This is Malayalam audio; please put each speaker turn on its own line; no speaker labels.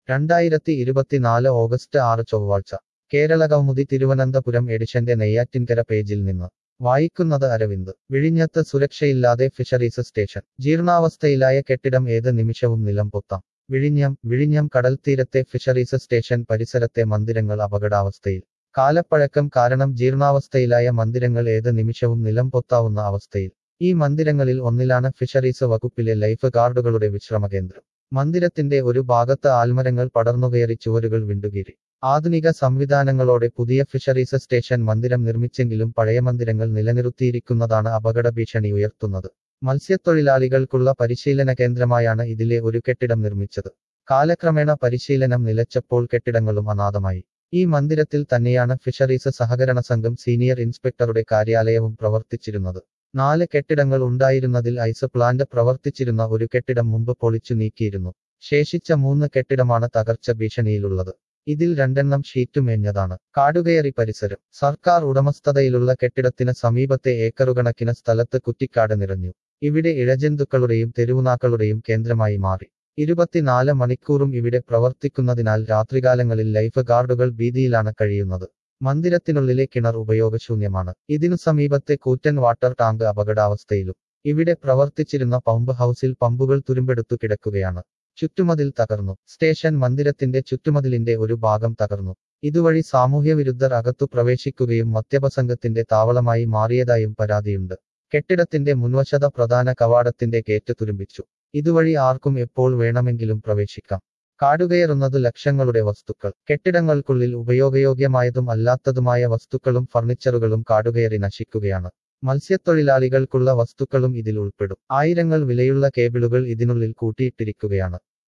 രണ്ടായിരത്തി ഇരുപത്തിനാല് ഓഗസ്റ്റ് ആറ് ചൊവ്വാഴ്ച കേരള കൗമുദി തിരുവനന്തപുരം എഡിഷന്റെ നെയ്യാറ്റിൻകര പേജിൽ നിന്ന് വായിക്കുന്നത് അരവിന്ദ് വിഴിഞ്ഞത്ത് സുരക്ഷയില്ലാതെ ഫിഷറീസ് സ്റ്റേഷൻ ജീർണാവസ്ഥയിലായ കെട്ടിടം ഏത് നിമിഷവും നിലം പൊത്താം വിഴിഞ്ഞം വിഴിഞ്ഞം കടൽത്തീരത്തെ ഫിഷറീസ് സ്റ്റേഷൻ പരിസരത്തെ മന്ദിരങ്ങൾ അപകടാവസ്ഥയിൽ കാലപ്പഴക്കം കാരണം ജീർണാവസ്ഥയിലായ മന്ദിരങ്ങൾ ഏത് നിമിഷവും നിലം പൊത്താവുന്ന അവസ്ഥയിൽ ഈ മന്ദിരങ്ങളിൽ ഒന്നിലാണ് ഫിഷറീസ് വകുപ്പിലെ ലൈഫ് ഗാർഡുകളുടെ വിശ്രമകേന്ദ്രം മന്ദിരത്തിന്റെ ഒരു ഭാഗത്ത് ആൽമരങ്ങൾ പടർന്നുകയറി ചുവരുകൾ വിണ്ടുകീറി ആധുനിക സംവിധാനങ്ങളോടെ പുതിയ ഫിഷറീസ് സ്റ്റേഷൻ മന്ദിരം നിർമ്മിച്ചെങ്കിലും പഴയ മന്ദിരങ്ങൾ നിലനിർത്തിയിരിക്കുന്നതാണ് അപകട ഭീഷണി ഉയർത്തുന്നത് മത്സ്യത്തൊഴിലാളികൾക്കുള്ള പരിശീലന കേന്ദ്രമായാണ് ഇതിലെ ഒരു കെട്ടിടം നിർമ്മിച്ചത് കാലക്രമേണ പരിശീലനം നിലച്ചപ്പോൾ കെട്ടിടങ്ങളും അനാഥമായി ഈ മന്ദിരത്തിൽ തന്നെയാണ് ഫിഷറീസ് സഹകരണ സംഘം സീനിയർ ഇൻസ്പെക്ടറുടെ കാര്യാലയവും പ്രവർത്തിച്ചിരുന്നത് നാല് കെട്ടിടങ്ങൾ ഉണ്ടായിരുന്നതിൽ ഐസ് പ്ലാന്റ് പ്രവർത്തിച്ചിരുന്ന ഒരു കെട്ടിടം മുമ്പ് പൊളിച്ചു നീക്കിയിരുന്നു ശേഷിച്ച മൂന്ന് കെട്ടിടമാണ് തകർച്ച ഭീഷണിയിലുള്ളത് ഇതിൽ രണ്ടെണ്ണം ഷീറ്റുമേഞ്ഞതാണ് കാടുകയറി പരിസരം സർക്കാർ ഉടമസ്ഥതയിലുള്ള കെട്ടിടത്തിന് സമീപത്തെ ഏക്കറുകണക്കിന് സ്ഥലത്ത് കുറ്റിക്കാട് നിറഞ്ഞു ഇവിടെ ഇഴജന്തുക്കളുടെയും തെരുവുനാക്കളുടെയും കേന്ദ്രമായി മാറി ഇരുപത്തിനാല് മണിക്കൂറും ഇവിടെ പ്രവർത്തിക്കുന്നതിനാൽ രാത്രികാലങ്ങളിൽ ലൈഫ് ഗാർഡുകൾ ഭീതിയിലാണ് കഴിയുന്നത് മന്ദിരത്തിനുള്ളിലെ കിണർ ഉപയോഗശൂന്യമാണ് ഇതിനു സമീപത്തെ കൂറ്റൻ വാട്ടർ ടാങ്ക് അപകടാവസ്ഥയിലും ഇവിടെ പ്രവർത്തിച്ചിരുന്ന പമ്പ് ഹൗസിൽ പമ്പുകൾ തുരുമ്പെടുത്തു കിടക്കുകയാണ് ചുറ്റുമതിൽ തകർന്നു സ്റ്റേഷൻ മന്ദിരത്തിന്റെ ചുറ്റുമതിലിന്റെ ഒരു ഭാഗം തകർന്നു ഇതുവഴി സാമൂഹ്യവിരുദ്ധർ അകത്തു പ്രവേശിക്കുകയും മദ്യപസംഘത്തിന്റെ താവളമായി മാറിയതായും പരാതിയുണ്ട് കെട്ടിടത്തിന്റെ മുൻവശത പ്രധാന കവാടത്തിന്റെ ഗേറ്റ് തുരുമ്പിച്ചു ഇതുവഴി ആർക്കും എപ്പോൾ വേണമെങ്കിലും പ്രവേശിക്കാം കാടുകയറുന്നത് ലക്ഷങ്ങളുടെ വസ്തുക്കൾ കെട്ടിടങ്ങൾക്കുള്ളിൽ ഉപയോഗയോഗ്യമായതും അല്ലാത്തതുമായ വസ്തുക്കളും ഫർണിച്ചറുകളും കാടുകയറി നശിക്കുകയാണ് മത്സ്യത്തൊഴിലാളികൾക്കുള്ള വസ്തുക്കളും ഇതിൽ ഉൾപ്പെടും ആയിരങ്ങൾ വിലയുള്ള കേബിളുകൾ ഇതിനുള്ളിൽ കൂട്ടിയിട്ടിരിക്കുകയാണ്